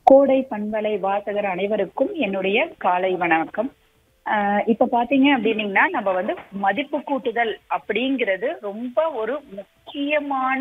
கோடை பண்பலை வாசகர் அனைவருக்கும் என்னுடைய காலை வணக்கம் ஆஹ் இப்ப பாத்தீங்க அப்படின்னீங்கன்னா நம்ம வந்து மதிப்பு கூட்டுதல் அப்படிங்கிறது ரொம்ப ஒரு முக்கியமான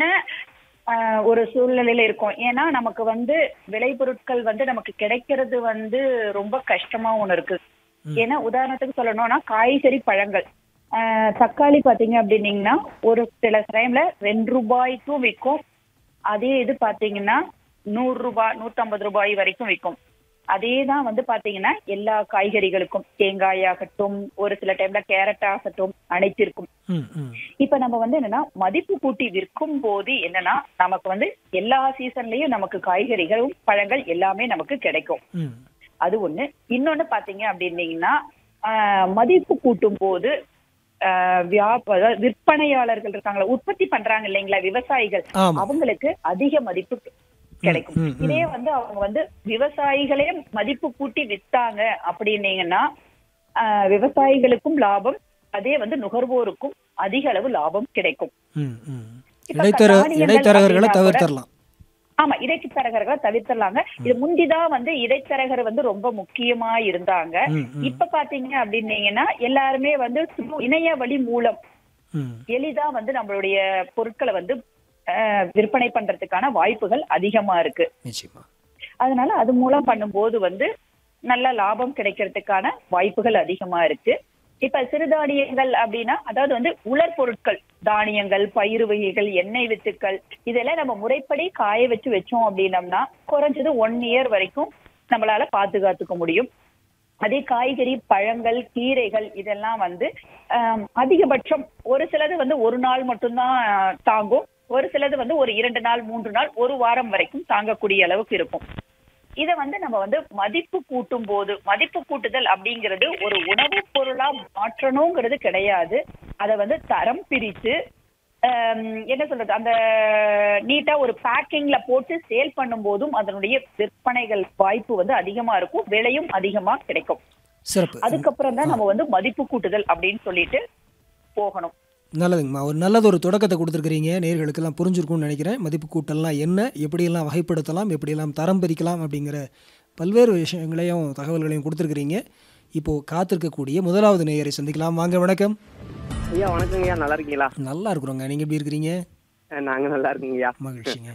ஆஹ் ஒரு சூழ்நிலையில இருக்கோம் ஏன்னா நமக்கு வந்து விளைபொருட்கள் வந்து நமக்கு கிடைக்கிறது வந்து ரொம்ப கஷ்டமா ஒண்ணு இருக்கு ஏன்னா உதாரணத்துக்கு சொல்லணும்னா காய்கறி பழங்கள் ஆஹ் தக்காளி பாத்தீங்க அப்படின்னீங்கன்னா ஒரு சில டைம்ல ரெண்டு ரூபாய்க்கும் விற்கும் அதே இது பாத்தீங்கன்னா நூறு ரூபாய் நூத்தம்பது ரூபாய் வரைக்கும் விற்கும் அதே தான் வந்து பாத்தீங்கன்னா எல்லா காய்கறிகளுக்கும் தேங்காய் ஆகட்டும் ஒரு சில டைம்ல கேரட் ஆகட்டும் அனைத்திற்கும் ம், ம். இப்ப நம்ம வந்து என்னன்னா மதிப்பு கூட்டி விற்கும் போது என்னன்னா நமக்கு வந்து எல்லா சீசன்லயும் நமக்கு காய்கறிகளும் பழங்கள் எல்லாமே நமக்கு கிடைக்கும் ம். அது ஒண்ணு இன்னொன்னு பாத்தீங்க அப்படின்னீங்கன்னா ஆஹ், மதிப்பு கூட்டும் போது ஆஹ், வியாப அதாவது விற்பனையாளர்கள் இருக்காங்களா உற்பத்தி பண்றாங்க இல்லைங்களா விவசாயிகள் ஆமா அவங்களுக்கு அதிக மதிப்பு கிடைக்கும் ம், ம். இதே வந்து அவங்க வந்து விவசாயிகளே மதிப்பு கூட்டி வித்தாங்க அப்படின்னீங்கன்னா ஆஹ், விவசாயிகளுக்கும் லாபம் அதே வந்து நுகர்வோருக்கும் அதிக அளவு லாபம் கிடைக்கும் ம், ம். இப்ப இடைத்தர தானியங்கள் இடைத்தரகர்களை அப்படின்னா கூட- தவிர்த்தரலாம் ஆமா இடைத்தரகர்களை தவிர்த்திடலாங்க இது முந்திதான் வந்து இடைத்தரகர் வந்து ரொம்ப முக்கியமா இருந்தாங்க ம், ம். இப்ப பாத்தீங்க அப்படின்னீங்கன்னா எல்லாருமே வந்து through இணைய வழி மூலம் ம். எளிதா வந்து நம்மளுடைய பொருட்களை வந்து ஆஹ், விற்பனை பண்றதுக்கான வாய்ப்புகள் அதிகமா இருக்கு நிச்சயமா அதனால அது மூலம் பண்ணும்போது வந்து நல்ல லாபம் கிடைக்கிறதுக்கான வாய்ப்புகள் அதிகமா இருக்கு இப்ப சிறுதானியங்கள் அப்படின்னா அதாவது வந்து உலர் பொருட்கள் தானியங்கள் பயிறு வகைகள் எண்ணெய் வித்துக்கள் இதெல்லாம் நம்ம முறைப்படி காய வச்சு வச்சோம் அப்படின்னம்னா குறைஞ்சது ஒன் இயர் வரைக்கும் நம்மளால பாதுகாத்துக்க முடியும் அதே காய்கறி பழங்கள் கீரைகள் இதெல்லாம் வந்து ஆம், அதிகபட்சம் ஒரு சிலது வந்து ஒரு நாள் மட்டும்தான் ஆஹ், தாங்கும் ஒரு சிலது வந்து ஒரு இரண்டு நாள் மூன்று நாள் ஒரு வாரம் வரைக்கும் தாங்கக்கூடிய அளவுக்கு இருக்கும் இத வந்து நம்ம வந்து மதிப்பு கூட்டும் போது மதிப்பு கூட்டுதல் அப்படிங்கிறது ஒரு உணவுப் பொருளா மாற்றணுங்கிறது கிடையாது அதை வந்து தரம் பிரித்து ஆம், என்ன சொல்றது அந்த நீட்டா ஒரு பேக்கிங்ல போட்டு சேல் பண்ணும் போதும் அதனுடைய விற்பனைகள் வாய்ப்பு வந்து அதிகமா இருக்கும் விலையும் அதிகமா கிடைக்கும் சிறப்பு அதுக்கப்புறம் தான் நம்ம வந்து மதிப்பு கூட்டுதல் அப்படின்னு சொல்லிட்டு போகணும் நல்லதுங்கம்மா ஒரு நல்லது ஒரு தொடக்கத்தை கொடுத்துருக்கிறீங்க நேர்களுக்கெல்லாம் புரிஞ்சிருக்கும்னு நினைக்கிறேன் மதிப்பு கூட்டல்லாம் என்ன எப்படியெல்லாம் வகைப்படுத்தலாம் எப்படியெல்லாம் தரம் பிரிக்கலாம் அப்படிங்கிற பல்வேறு விஷயங்களையும் தகவல்களையும் கொடுத்துருக்கிறீங்க இப்போது காத்திருக்கக்கூடிய முதலாவது நேயரை சந்திக்கலாம் வாங்க வணக்கம் ஐயா வணக்கங்க ஐயா நல்லா இருக்கீங்களா நல்லா இருக்கிறோங்க நீங்கள் எப்படி இருக்கிறீங்க அஹ் நாங்க நல்லா இருக்கீங்க ஐயா மகிழ்ச்சிங்க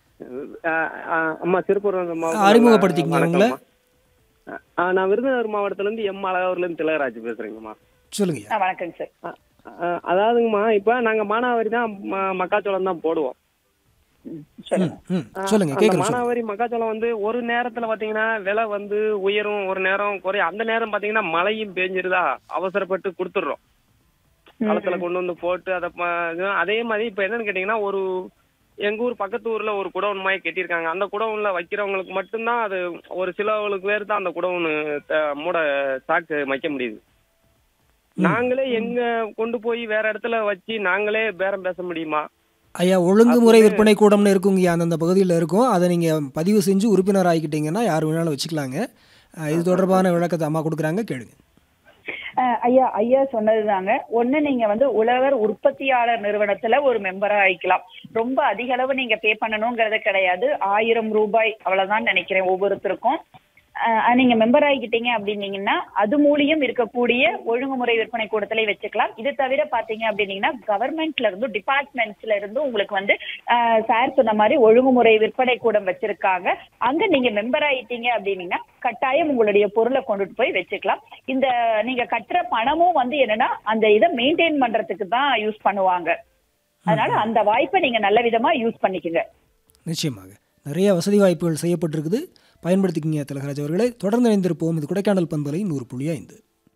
அஹ் அஹ் அம்மா திருப்பூர் மாவட்டம் அறிமுகப்படுத்திக்கங்க உங்களை. வணக்கம்மா. அஹ் நான் விருதுநகர் மாவட்டத்துல இருந்து எம் அழகாவூர்ல இருந்து திலகராஜ் பேசுறேங்கம்மா சொல்லுங்கய்யா ஆ, வணக்கங்க சார் அஹ் அஹ் அதாவதுங்கம்மா இப்ப நாங்க மானாவாரி தான் ம- மக்காச்சோளம் தான் போடுவோம் சொல்லுங்க ம் சொல்லுங்க அந்த கேட்குறேன் சொல்லுங்க மானாவாரி மக்காச்சோளம் வந்து ஒரு நேரத்துல பாத்தீங்கன்னா விலை வந்து உயரும் ஒரு நேரம் குறையும் அந்த நேரம் பாத்தீங்கன்னா மழையும் பெஞ்சிருதா அவசரப்பட்டு கொடுத்துடுறோம் களத்துல கொண்டு வந்து போட்டு அதை ப- இது- அதே மாதிரி இப்ப என்னன்னு கேட்டீங்கன்னா ஒரு எங்க ஊர் பக்கத்து ஊர்ல ஒரு குடவுன் மாதிரி கட்டியிருக்காங்க அந்த குடவுன்ல வைக்கிறவங்களுக்கு மட்டும்தான் அது ஒரு சிலவங்களுக்கு பேர் தான் அந்த குடவுன் மூட சாக்கு வைக்க முடியுது நாங்களே எங்க கொண்டு போய் வேற இடத்துல வச்சு நாங்களே பேரம் பேச முடியுமா ஐயா ஒழுங்குமுறை விற்பனை கூடம்னு இருக்குங்கய்யா அந்தந்த பகுதியில் இருக்கும் அதை நீங்கள் பதிவு செஞ்சு உறுப்பினர் ஆகிக்கிட்டீங்கன்னா யார் வேணாலும் வச்சுக்கலாங்க அஹ் இது தொடர்பான விளக்கத்தை அம்மா கொடுக்குறாங்க கேளுங்க அஹ் ஐயா ஐயா சொன்னதுதாங்க ஒண்ணு நீங்க வந்து உழவர் உற்பத்தியாளர் நிறுவனத்துல ஒரு மெம்பரா ஆயிக்கலாம் ரொம்ப அதிக அளவு நீங்க பே பண்ணணுங்கிறது கிடையாது ஆயிரம் ரூபாய் அவ்வளவுதான் நினைக்கிறேன் ஒவ்வொருத்தருக்கும் அஹ் நீங்க மெம்பர் ஆகிக்கிட்டீங்க அப்படின்னீங்கன்னா அது மூலியம் இருக்கக்கூடிய ஒழுங்குமுறை விற்பனை கூடத்திலே வச்சுக்கலாம் இது தவிர பாத்தீங்க அப்படின்னீங்கன்னா கவர்மெண்ட்ல இருந்து டிபார்ட்மெண்ட்ஸ்ல இருந்து உங்களுக்கு வந்து சார் சொன்ன மாதிரி ஒழுங்குமுறை விற்பனை கூடம் வச்சிருக்காங்க அங்க நீங்க மெம்பர் ஆயிட்டீங்க அப்படின்னீங்கன்னா கட்டாயம் உங்களுடைய பொருளை கொண்டுட்டு போய் வச்சுக்கலாம் இந்த நீங்க கட்டுற பணமும் வந்து என்னன்னா அந்த இதை மெயின்டைன் பண்றதுக்கு தான் யூஸ் பண்ணுவாங்க அதனால அந்த வாய்ப்பை நீங்க நல்ல விதமா யூஸ் பண்ணிக்கங்க நிச்சயமாக நிறைய வசதி வாய்ப்புகள் செய்யப்பட்டிருக்குது பயன்படுத்திக்கிங்க திலகராஜ் அவர்களை தொடர்ந்து இணைந்திருப்போம் இது கொடைக்கானல் பண்பலை நூறு புள்ளி ஐந்து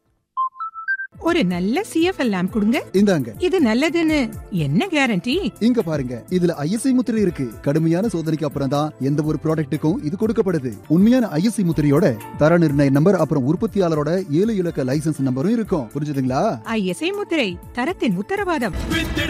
ஒரு நல்ல சிஎஃப்எல் லேம்ப் கொடுங்க இந்தாங்க இது நல்லதுன்னு என்ன கேரண்டி இங்க பாருங்க இதுல ஐஎஸ்ஐ முத்திரை இருக்கு கடுமையான சோதனைக்கு அப்புறம் தான் எந்த ஒரு ப்ராடக்ட்டுக்கும் இது கொடுக்கப்படுது உண்மையான ஐஎஸ்ஐ முத்திரையோட தர நிர்ணய நம்பர் அப்புறம் உற்பத்தியாளரோட ஏழு இலக்க லைசென்ஸ் நம்பரும் இருக்கும் புரிஞ்சுதுங்களா ஐஎஸ்ஐ முத்திரை தரத்தின் உத்தரவாதம் வித்திட